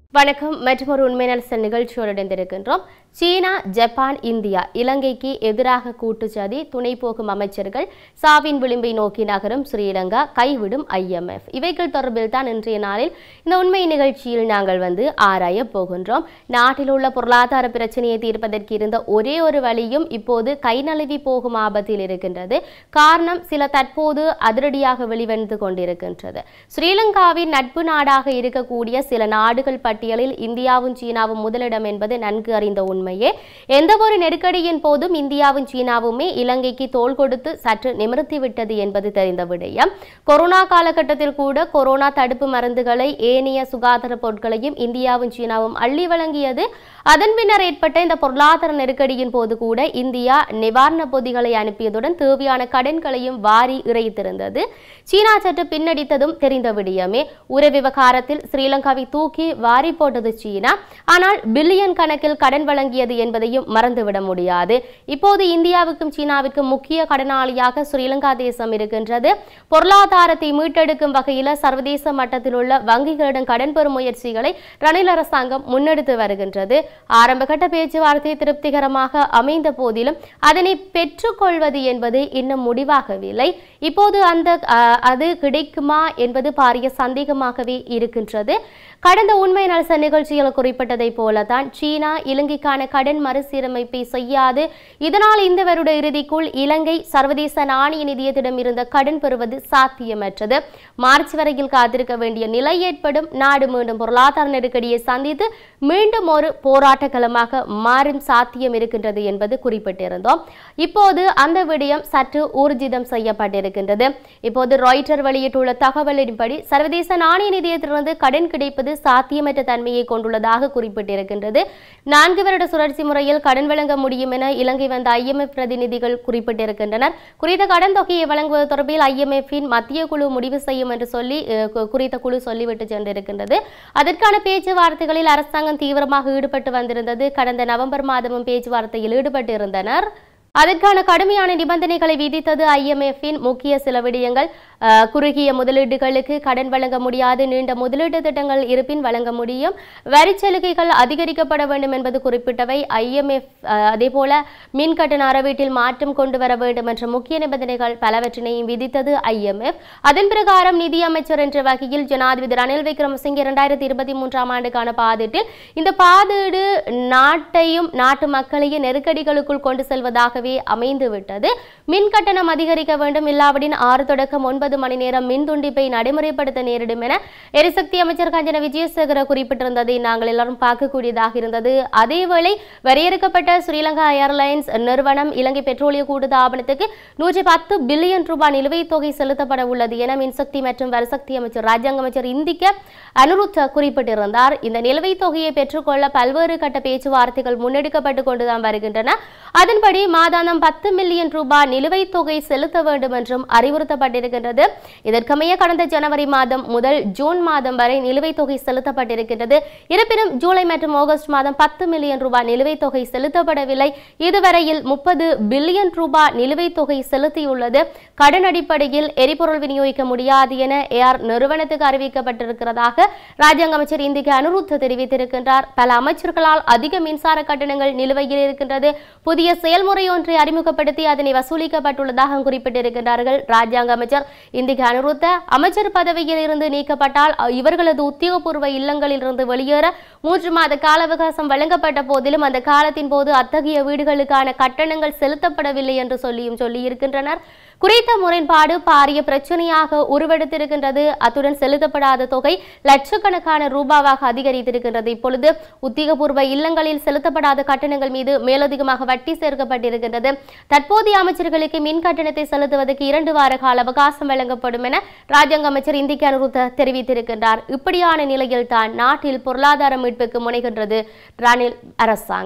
வணக்கம் மற்றொரு உண்மை நலசன் நிகழ்ச்சியோடு இணைந்திருக்கின்றோம் சீனா ஜப்பான் இந்தியா இலங்கைக்கு எதிராக கூட்டுச்சதி துணை போகும் அமைச்சர்கள் சாவின் விளிம்பை நோக்கி நகரும் ஸ்ரீலங்கா கைவிடும் ஐஎம்எஃப் இவைகள் தொடர்பில் தான் இன்றைய நாளில் இந்த உண்மை நிகழ்ச்சியில் நாங்கள் வந்து ஆராய போகின்றோம் நாட்டில் உள்ள பொருளாதார பிரச்சனையை தீர்ப்பதற்கு இருந்த ஒரே ஒரு வழியும் இப்போது கை நழுவி போகும் ஆபத்தில் இருக்கின்றது காரணம் சில தற்போது அதிரடியாக வெளிவந்து கொண்டிருக்கின்றது ஸ்ரீலங்காவின் நட்பு நாடாக இருக்கக்கூடிய சில நாடுகள் பட்டியலில் இந்தியாவும் சீனாவும் முதலிடம் என்பது நன்கு அறிந்த உண்மையே எந்த ஒரு நெருக்கடியின் போதும் இந்தியாவும் சீனாவுமே இலங்கைக்கு தோள் கொடுத்து சற்று நிமிர்த்திவிட்டது என்பது தெரிந்த விடயம் கொரோனா காலகட்டத்தில் கூட கொரோனா தடுப்பு மருந்துகளை ஏனைய சுகாதார பொருட்களையும் இந்தியாவும் சீனாவும் அள்ளி வழங்கியது அதன் பின்னர் ஏற்பட்ட இந்த பொருளாதார நெருக்கடியின் போது கூட இந்தியா நிவாரண பொதிகளை அனுப்பியதுடன் தேவையான கடன்களையும் வாரி இறைத்திருந்தது சீனா சற்று பின்னடித்ததும் தெரிந்த விடயமே உர விவகாரத்தில் ஸ்ரீலங்காவை தூக்கி வாரி போட்டது சீனா ஆனால் பில்லியன் கணக்கில் கடன் வழங்கியது என்பதையும் மறந்துவிட முடியாது இப்போது இந்தியாவுக்கும் சீனாவுக்கும் முக்கிய கடனாளியாக ஸ்ரீலங்கா தேசம் இருக்கின்றது பொருளாதாரத்தை மீட்டெடுக்கும் வகையில் சர்வதேச மட்டத்தில் உள்ள வங்கிகளிடம் கடன் பெறும் முயற்சிகளை ரணில் அரசாங்கம் முன்னெடுத்து வருகின்றது ஆரம்பகட்ட பேச்சுவார்த்தை திருப்திகரமாக அமைந்த போதிலும் அதனை பெற்றுக்கொள்வது என்பது இன்னும் முடிவாகவில்லை இப்போது அந்த அஹ், அது கிடைக்குமா என்பது பாரிய சந்தேகமாகவே இருக்கின்றது கடந்த உண்மை நலச நிகழ்ச்சியில் குறிப்பிட்டதைப் போலதான் சீனா இலங்கைக்கான கடன் மறுசீரமைப்பை செய்யாது இதனால் இந்த வருட இறுதிக்குள் இலங்கை சர்வதேச நாணய நிதியத்திடம் இருந்த கடன் பெறுவது சாத்தியமற்றது மார்ச் வரையில் காத்திருக்க வேண்டிய நிலை ஏற்படும் நாடு மீண்டும் பொருளாதார நெருக்கடியை சந்தித்து மீண்டும் ஒரு போராட்ட களமாக மாறும் சாத்தியம் இருக்கின்றது என்பது குறிப்பிட்டிருந்தோம் இப்போது அந்த விடயம் சற்று ஊர்ஜிதம் செய்யப்பட்டிருக்கின்றது இப்போது ராய்ட்டர் வெளியிட்டுள்ள தகவலின்படி சர்வதேச நாணய நிதியத்திலிருந்து கடன் கிடைப்பது சாத்தியமற்ற தன்மையை கொண்டுள்ளதாக குறிப்பிட்டிருக்கின்றது நான்கு வருட சுழற்சி முறையில் கடன் வழங்க முடியும் என இலங்கை வந்த ஐஎம்எஃப் பிரதிநிதிகள் குறிப்பிட்டிருக்கின்றனர் குறித்த கடன் தொகையை வழங்குவது தொடர்பில் ஐஎம்எஃப்பின் மத்திய குழு முடிவு செய்யும் என்று சொல்லி அஹ், கு- குறித்த குழு சொல்லிவிட்டு சென்றிருக்கின்றது அதற்கான பேச்சுவார்த்தைகளில் அரசாங்கம் தீவிரமாக ஈடுபட்டு வந்திருந்தது கடந்த நவம்பர் மாதமும் பேச்சுவார்த்தையில் ஈடுபட்டு இருந்தனர் அதற்கான கடுமையான நிபந்தனைகளை விதித்தது ஐஎம்எஃப்பின் முக்கிய சில விடயங்கள் அஹ், குறுகிய முதலீடுகளுக்கு கடன் வழங்க முடியாது நீண்ட முதலீட்டு திட்டங்கள் இருப்பின் வழங்க முடியும் வரி சலுகைகள் அதிகரிக்கப்பட வேண்டும் என்பது குறிப்பிட்டவை ஐஎம்எஃப் அதே போல மின் கட்டண அறவீட்டில் மாற்றம் கொண்டு வர வேண்டும் என்ற முக்கிய நிபந்தனைகள் பலவற்றினையும் விதித்தது ஐஎம்எஃப் அதன் பிரகாரம் நிதி அமைச்சர் என்ற வகையில் ஜனாதிபதி ரணில் விக்ரமசிங்கே இரண்டாயிரத்தி இருபத்தி மூன்றாம் ஆண்டுக்கான பாதீட்டில் இந்த பாதீடு நாட்டையும் நாட்டு மக்களையும் நெருக்கடிகளுக்குள் கொண்டு செல்வதாகவே அமைந்து விட்டது மின் கட்டணம் அதிகரிக்க வேண்டும் இல்லாவிடின் ஆறு தொடக்கம் ஒன்பது மணி நேரம் மின் துண்டிப்பை நடைமுறைப்படுத்த நேரிடும் என எரிசக்தி அமைச்சர் கஞ்சன விஜயசேகர குறிப்பிட்டிருந்ததை நாங்கள் எல்லாரும் பார்க்கக்கூடியதாக இருந்தது அதேவேளை வரையறுக்கப்பட்ட ஸ்ரீலங்கா ஏர்லைன்ஸ் நிறுவனம் இலங்கை பெட்ரோலிய கூட்டுத்தாபனத்துக்கு நூற்றி பத்து பில்லியன் ரூபாய் நிலுவைத் தொகை செலுத்தப்பட உள்ளது என மின்சக்தி மற்றும் வரிசக்தி அமைச்சர் ராஜாங்க அமைச்சர் இந்திக்க அனுருத்த குறிப்பிட்டிருந்தார் இந்த நிலுவைத் தொகையை பெற்றுக்கொள்ள பல்வேறு கட்ட பேச்சுவார்த்தைகள் முன்னெடுக்கப்பட்டு கொண்டுதான் வருகின்றன அதன்படி மாதாந்தம் பத்து மில்லியன் ரூபாய் நிலுவைத் தொகை செலுத்த வேண்டும் என்றும் அறிவுறுத்தப்பட்டிருக்கின்றது இதற்கமைய கடந்த ஜனவரி மாதம் முதல் ஜூன் மாதம் வரை நிலுவைத் தொகை செலுத்தப்பட்டிருக்கின்றது இருப்பினும் ஜூலை மற்றும் ஆகஸ்ட் மாதம் பத்து மில்லியன் ரூபாய் நிலுவைத் தொகை செலுத்தப்படவில்லை இதுவரையில் முப்பது பில்லியன் ரூபாய் நிலுவைத் தொகை செலுத்தியுள்ளது கடன் அடிப்படையில் எரிபொருள் விநியோகிக்க முடியாது என ஏஆர் நிறுவனத்துக்கு அறிவிக்கப்பட்டிருக்கிறதாக ராஜாங்க அமைச்சர் இந்திக்கு அனுருத்த தெரிவித்திருக்கின்றார் பல அமைச்சர்களால் அதிக மின்சார கட்டணங்கள் நிலுவையில் இருக்கின்றது புதிய செயல்முறை ஒன்றை அறிமுகப்படுத்தி அதனை வசூலிக்கப்பட்டுள்ளதாக குறிப்பிட்டிருக்கின்றார்கள் ராஜாங்க அமைச்சர் இந்திக்கு அனுருத்த அமைச்சர் பதவியில் இருந்து நீக்கப்பட்டால் அ- இவர்களது உத்தியோகபூர்வ இல்லங்களில் இருந்து வெளியேற மூன்று மாத கால அவகாசம் வழங்கப்பட்ட போதிலும் அந்த காலத்தின் போது அத்தகைய வீடுகளுக்கான கட்டணங்கள் செலுத்தப்படவில்லை என்று சொல்லியும் சொல்லியிருக்கின்றனர் குறித்த முரண்பாடு பாரிய பிரச்சனையாக உருவெடுத்திருக்கின்றது அத்துடன் செலுத்தப்படாத தொகை லட்சக்கணக்கான ரூபாவாக அதிகரித்திருக்கின்றது இப்பொழுது உத்தியோகபூர்வ இல்லங்களில் செலுத்தப்படாத கட்டணங்கள் மீது மேலதிகமாக வட்டி சேர்க்கப்பட்டிருக்கின்றது தற்போதைய அமைச்சர்களுக்கு மின் கட்டணத்தை செலுத்துவதற்கு இரண்டு வார கால அவகாசம் வழங்கப்படும் என ராஜாங்க அமைச்சர் இந்திக்கு அனுருத்த தெரிவித்திருக்கின்றார் இப்படியான நிலையில் தான் நாட்டில் பொருளாதார மீட்புக்கு முனைகின்றது ரணில் அரசாங்கம்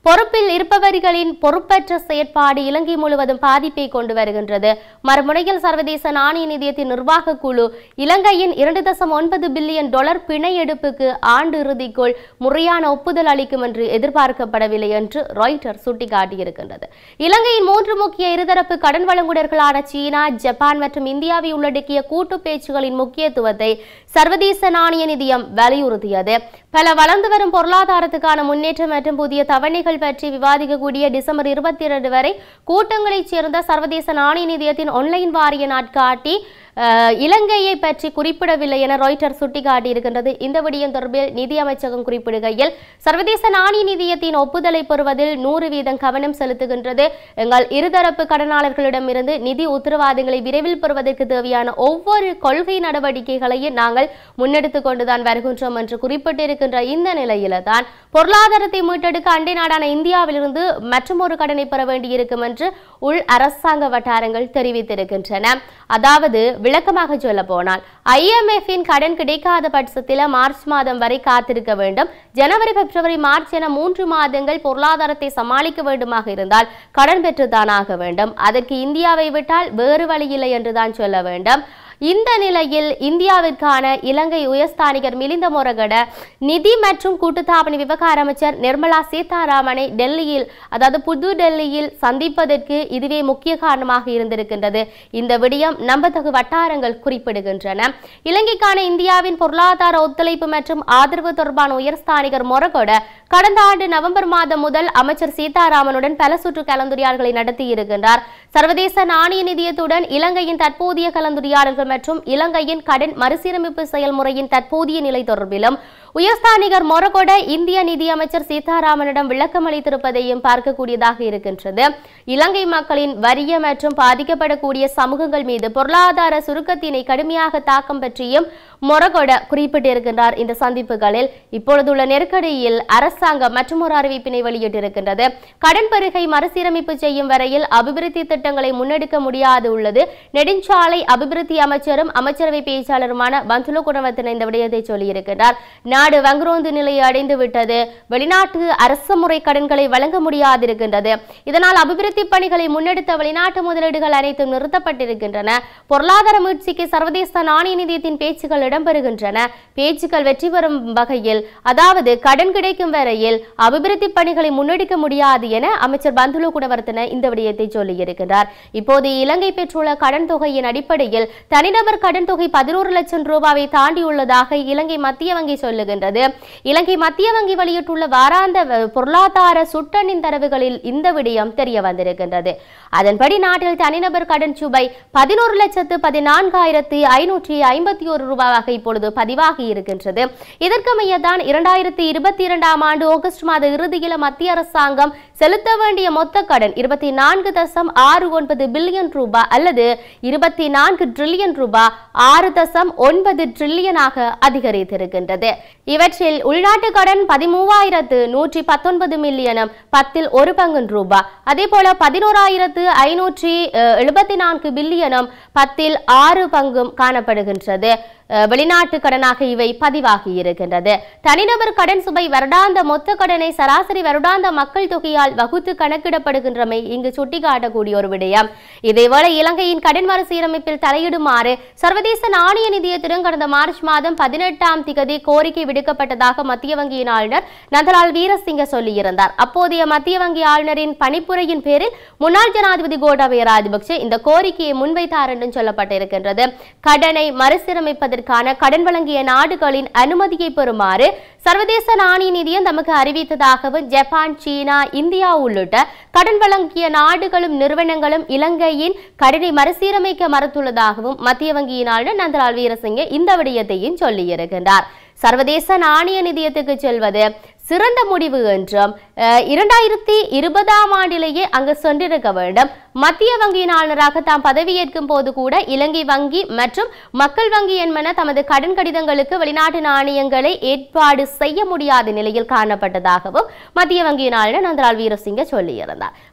பொறுப்பில் இருப்பவர்களின் பொறுப்பற்ற செயற்பாடு இலங்கை முழுவதும் பாதிப்பை கொண்டு வருகின்றது மறுமுனையில் சர்வதேச நாணய நிதியத்தின் நிர்வாக குழு இலங்கையின் இரண்டு தசம் ஒன்பது பில்லியன் டாலர் பிணை எடுப்புக்கு ஆண்டு இறுதிக்குள் முறையான ஒப்புதல் அளிக்கும் என்று எதிர்பார்க்கப்படவில்லை என்று ராய்ட்டர் சுட்டிக்காட்டியிருக்கின்றது இலங்கையின் மூன்று முக்கிய இருதரப்பு கடன் வழங்குனர்களான சீனா ஜப்பான் மற்றும் இந்தியாவை உள்ளடக்கிய கூட்டு பேச்சுகளின் முக்கியத்துவத்தை சர்வதேச நாணய நிதியம் வலியுறுத்தியது பல வளர்ந்து வரும் பொருளாதாரத்துக்கான முன்னேற்றம் மற்றும் புதிய தவணைகள் பற்றி விவாதிக்கக்கூடிய டிசம்பர் இருபத்தி இரண்டு வரை கூட்டங்களைச் சேர்ந்த சர்வதேச நாணய நிதியத்தின் ஆன்லைன் வாரிய நாட்காட்டி அஹ், இலங்கையை பற்றி குறிப்பிடவில்லை என ராய்ட்டர் சுட்டிக்காட்டியிருக்கின்றது இந்த விடயம் தொடர்பில் நிதி அமைச்சகம் குறிப்பிடுகையில் சர்வதேச நாணய நிதியத்தின் ஒப்புதலை பெறுவதில் நூறு வீதம் கவனம் செலுத்துகின்றது எங்கள் இருதரப்பு கடனாளர்களிடமிருந்து நிதி உத்தரவாதங்களை விரைவில் பெறுவதற்கு தேவையான ஒவ்வொரு கொள்கை நடவடிக்கைகளையும் நாங்கள் முன்னெடுத்துக் கொண்டுதான் வருகின்றோம் என்று குறிப்பிட்டிருக்கின்ற இந்த நிலையில தான் பொருளாதாரத்தை மீட்டெடுக்க அண்டை நாடான இந்தியாவிலிருந்து மற்றொரு கடனை பெற வேண்டியிருக்கும் என்று உள் அரசாங்க வட்டாரங்கள் தெரிவித்திருக்கின்றன அதாவது விளக்கமாக சொல்ல போனால் ஐஎம்எஃப்பின் கடன் கிடைக்காத பட்சத்தில் மார்ச் மாதம் வரை காத்திருக்க வேண்டும் ஜனவரி பிப்ரவரி மார்ச் என மூன்று மாதங்கள் பொருளாதாரத்தை சமாளிக்க வேண்டுமாக இருந்தால் கடன் பெற்றுத்தானாக வேண்டும் அதற்கு இந்தியாவை விட்டால் வேறு வழியில்லை என்றுதான் சொல்ல வேண்டும் இந்த நிலையில் இந்தியாவிற்கான இலங்கை உயர்ஸ்தானிகர் மிலிந்த மொரகட நிதி மற்றும் கூட்டுத்தாபன விவகார அமைச்சர் நிர்மலா சீதாராமனை டெல்லியில் அதாவது புது டெல்லியில் சந்திப்பதற்கு இதுவே முக்கிய காரணமாக இருந்திருக்கின்றது இந்த விடயம் நம்பத்தகு வட்டாரங்கள் குறிப்பிடுகின்றன இலங்கைக்கான இந்தியாவின் பொருளாதார ஒத்துழைப்பு மற்றும் ஆதரவு தொடர்பான உயர்ஸ்தானிகர் மொரகொட கடந்த ஆண்டு நவம்பர் மாதம் முதல் அமைச்சர் சீதாராமனுடன் பல சுற்று கலந்துரையாடல்களை நடத்தியிருக்கின்றார் சர்வதேச நாணய நிதியத்துடன் இலங்கையின் தற்போதைய கலந்துரையாடல்கள் மற்றும் இலங்கையின் கடன் மறுசீரமைப்பு செயல்முறையின் தற்போதைய நிலை தொடர்பிலும் உயர்ஸ்தானிகர் மொரகொட இந்திய நிதியமைச்சர் சீதாராமனிடம் விளக்கம் அளித்திருப்பதையும் பார்க்கக்கூடியதாக இருக்கின்றது இலங்கை மக்களின் வறிய மற்றும் பாதிக்கப்படக்கூடிய சமூகங்கள் மீது பொருளாதார சுருக்கத்தினை கடுமையாக தாக்கம் பற்றியும் மொரகொட குறிப்பிட்டிருக்கின்றார் இந்த சந்திப்புகளில் இப்பொழுதுள்ள நெருக்கடியில் அரசாங்கம் மற்றொரு அறிவிப்பினை வெளியிட்டிருக்கின்றது கடன் பெருகை மறுசீரமைப்பு செய்யும் வரையில் அபிவிருத்தி திட்டங்களை முன்னெடுக்க முடியாது உள்ளது நெடுஞ்சாலை அபிவிருத்தி அமைச்சரும் அமைச்சரவை பேச்சாளருமான பந்துல குணவர்த்தன இந்த விடயத்தை சொல்லியிருக்கிறார் நாடு வங்குரோந்து நிலையை அடைந்து விட்டது வெளிநாட்டு அரசு முறை கடன்களை வழங்க முடியாதிருக்கின்றது இதனால் அபிவிருத்தி பணிகளை முன்னெடுத்த வெளிநாட்டு முதலீடுகள் அனைத்தும் நிறுத்தப்பட்டிருக்கின்றன பொருளாதார மீட்சிக்கு சர்வதேச நாணய நிதியத்தின் பேச்சுக்கள் இடம்பெறுகின்றன பேச்சுக்கள் வெற்றி பெறும் வகையில் அதாவது கடன் கிடைக்கும் வரையில் அபிவிருத்தி பணிகளை முன்னெடுக்க முடியாது என அமைச்சர் பந்துலு குணவர்த்தன இந்த விடயத்தை சொல்லியிருக்கிறார் இப்போது இலங்கை பெற்றுள்ள கடன் தொகையின் அடிப்படையில் தனிநபர் கடன் தொகை பதினோரு லட்சம் ரூபாவை தாண்டியுள்ளதாக இலங்கை மத்திய வங்கி சொல்லுகின்றது இலங்கை மத்திய வங்கி வெளியிட்டுள்ள வாராந்த வ- பொருளாதார சுட்டணின் தரவுகளில் இந்த விடயம் தெரிய வந்திருக்கின்றது அதன்படி நாட்டில் தனிநபர் கடன் சுபை பதினோரு லட்சத்து பதினான்காயிரத்து ஐநூற்றி ஐம்பத்தி ஒரு ரூபாவாக இப்பொழுது பதிவாகி இருக்கின்றது இதற்கமையதான் இரண்டாயிரத்தி இருபத்தி இரண்டாம் ஆண்டு ஆகஸ்ட் மாத இறுதியில் மத்திய அரசாங்கம் செலுத்த வேண்டிய மொத்த கடன் இருபத்தி நான்கு தசம் ஆறு ஒன்பது பில்லியன் ரூபாய் அல்லது இருபத்தி நான்கு ட்ரில்லியன் ரூபாய் ஆறு தசம் ஒன்பது ட்ரில்லியனாக அதிகரித்திருக்கின்றது இவற்றில் உள்நாட்டு கடன் பதிமூவாயிரத்து நூற்றி பத்தொன்பது மில்லியனும் பத்தில் ஒரு பங்கு ரூபாய் அதே போல பதினோராயிரத்து ஐநூற்றி அஹ், எழுபத்தி நான்கு பில்லியனும் பத்தில் ஆறு பங்கும் காணப்படுகின்றது அஹ், வெளிநாட்டு கடனாக இவை பதிவாகி இருக்கின்றது தனிநபர் கடன் சுமை வருடாந்த மொத்த கடனை சராசரி வருடாந்த மக்கள் தொகையால் வகுத்து கணக்கிடப்படுகின்றமை இங்கு சுட்டிக்காட்டக்கூடிய ஒரு விடயம் இதேவேளை இலங்கையின் கடன் மறுசீரமைப்பில் தலையிடுமாறு சர்வதேச நாணய நிதியத்திடம் கடந்த மார்ச் மாதம் பதினெட்டாம் திகதி கோரிக்கை விடுக்கப்பட்டதாக மத்திய வங்கியின் ஆளுநர் நந்தலால் வீரசிங்க சொல்லியிருந்தார் அப்போதைய மத்திய வங்கி ஆளுநரின் பணிப்புரையின் பேரில் முன்னாள் ஜனாதிபதி கோட்டாபய ராஜபக்சே இந்த கோரிக்கையை முன்வைத்தார் என்றும் சொல்லப்பட்டிருக்கின்றது கடனை மறுசீரமைப்பதற்கான கடன் வழங்கிய நாடுகளின் அனுமதியை பெறுமாறு சர்வதேச நாணய நிதியம் தமக்கு அறிவித்ததாகவும் ஜப்பான் சீனா இந்தியா உள்ளிட்ட கடன் வழங்கிய நாடுகளும் நிறுவனங்களும் இலங்கையின் கடனை மறுசீரமைக்க மறுத்துள்ளதாகவும் மத்திய வங்கியின் ஆளுநர் நந்தலால் வீரசிங்க இந்த விடயத்தையும் சொல்லியிருக்கின்றார் சர்வதேச நாணய நிதியத்துக்கு செல்வது சிறந்த முடிவு என்றும் அஹ், இரண்டாயிரத்தி இருபதாம் ஆண்டிலேயே அங்கு சென்றிருக்க வேண்டும் மத்திய வங்கியின் ஆளுநராக தாம் பதவியேற்கும் போது கூட இலங்கை வங்கி மற்றும் மக்கள் வங்கி என்பன தமது கடன் கடிதங்களுக்கு வெளிநாட்டு நாணயங்களை ஏற்பாடு செய்ய முடியாத நிலையில் காணப்பட்டதாகவும் மத்திய வங்கியின் ஆளுநர் நந்தலால் வீரசிங்க சொல்லியிருந்தார்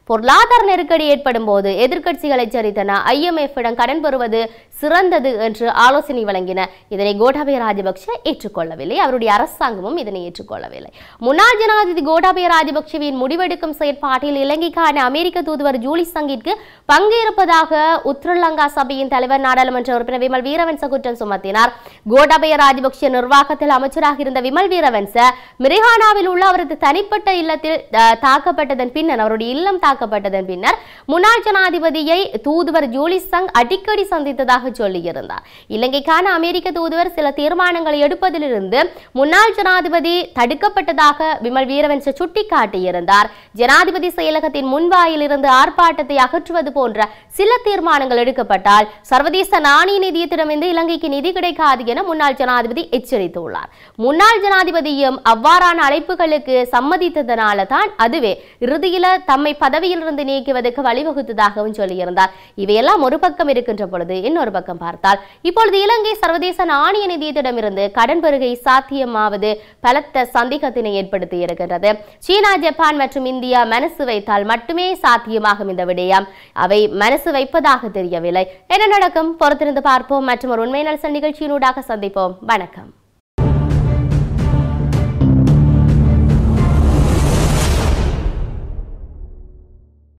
பொருளாதார நெருக்கடி ஏற்படும் போது எதிர்க்கட்சிகள் எச்சரித்தன IMF இடம் கடன் பெறுவது சிறந்தது என்று ஆலோசனை வழங்கின இதனை கோட்டாபய ராஜபக்ஷ ஏற்றுக்கொள்ளவில்லை அவருடைய அரசாங்கமும் இதனை ஏற்றுக்கொள்ளவில்லை முன்னாள் ஜனாதிபதி கோட்டாபய ராஜபக்ஷவின் முடிவெடுக்கும் செயற்பாட்டில் இலங்கைக்கான அமெரிக்க தூதுவர் ஜூலி சங்கிற்கு பங்கு இருப்பதாக உத்தரலங்கா சபையின் தலைவர் நாடாளுமன்ற உறுப்பினர் விமல் வீரவன்ச குற்றம் சுமத்தினார் கோட்டாபய ராஜபக்ஷ நிர்வாகத்தில் அமைச்சராக இருந்த விமல் வீரவன்ச மிரிஹானாவில் உள்ள அவரது தனிப்பட்ட இல்லத்தில் அஹ், தாக்கப்பட்டதன் பின்னர் அவருடைய இல்லம் தாக்கப்பட்டதன் பின்னர் முன்னாள் ஜனாதிபதியை தூதுவர் ஜூலி சங் அடிக்கடி சந்தித்ததாக சொல்லியிருந்தார் இலங்கைக்கான அமெரிக்க தூதுவர் சில தீர்மானங்களை எடுப்பதிலிருந்து முன்னாள் ஜனாதிபதி தடுக்கப்பட்டதாக விமல் வீரவன்ச சுட்டிக்காட்டியிருந்தார் ஜனாதிபதி செயலகத்தின் முன்வாயில் இருந்து ஆர்ப்பாட்டத்தை அகற்றுவது போன்ற சில தீர்மானங்கள் எடுக்கப்பட்டால் சர்வதேச நாணய நிதியத்திடமிருந்து இலங்கைக்கு நிதி கிடைக்காது என முன்னாள் ஜனாதிபதி எச்சரித்துள்ளார் முன்னாள் ஜனாதிபதியும் அவ்வாறான அழைப்புகளுக்கு சம்மதித்ததனால தான் அதுவே இறுதியில தம்மை பதவியிலிருந்து நீக்குவதற்கு வழிவகுத்ததாகவும் சொல்லியிருந்தார் இவையெல்லாம் ஒரு பக்கம் இருக்கின்ற பொழுது இன்னொரு பக்கம் பார்த்தால் இப்பொழுது இலங்கை சர்வதேச நாணய நிதியத்திடமிருந்து கடன் பெறுகை சாத்தியமாவது பலத்த சந்தேகத்தினை ஏற்படுத்தி இருக்கின்றது சீனா ஜப்பான் மற்றும் இந்தியா மனசு வைத்தால் மட்டுமே சாத்தியமாகும் இந்த விடயம் அவை மனசு வைப்பதாக தெரியவில்லை என்ன நடக்கும் பொறுத்திருந்து பார்ப்போம் மற்றும் ஒரு உண்மை நலசன் நிகழ்ச்சியினூடாக சந்திப்போம் வணக்கம்